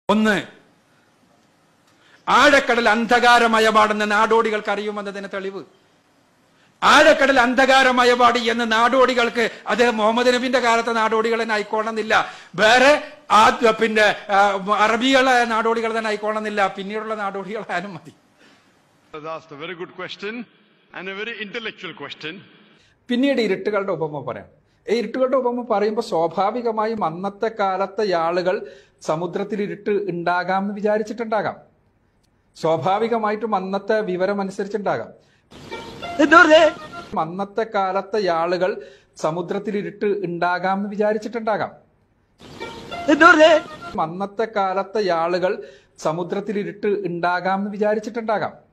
ഒന്ന് ആഴക്കടൽ അന്ധകാരമയപാടെന്ന് നാടോടികൾക്ക് അറിയുമെന്നതിന് തെളിവ് ആഴക്കടൽ അന്ധകാരമയപാടി എന്ന് നാടോടികൾക്ക് അത് മുഹമ്മദ് നബിന്റെ കാലത്തെ നാടോടികൾ തന്നെ ആയിക്കോണമെന്നില്ല വേറെ ആ പിന്നെ ആ, അറബികളായ നാടോടികൾ തന്നെ ആയിക്കോണമെന്നില്ല പിന്നീടുള്ള നാടോടികളായാലും മതി has asked a very good question and a very intellectual question. പിന്നീട് ഇരുട്ടുകളുടെ ഉപമ പറയാം ഈ ഇരുട്ടുകളുടെ ഉപമ പറയുമ്പോൾ സ്വാഭാവികമായും അന്നത്തെ കാലത്തെ ആളുകൾ സമുദ്രത്തിൽ ഇരുട്ട് ഉണ്ടാകാമെന്ന് വിചാരിച്ചിട്ടുണ്ടാകാം സ്വാഭാവികമായിട്ടും അന്നത്തെ വിവരം അനുസരിച്ചുണ്ടാകാം അന്നത്തെ കാലത്തെ ആളുകൾ സമുദ്രത്തിൽ ഇരുട്ട് ഉണ്ടാകാമെന്ന് വിചാരിച്ചിട്ടുണ്ടാകാം അന്നത്തെ കാലത്തെ ആളുകൾ സമുദ്രത്തിൽ ഇരുട്ട് ഉണ്ടാകാമെന്ന് വിചാരിച്ചിട്ടുണ്ടാകാം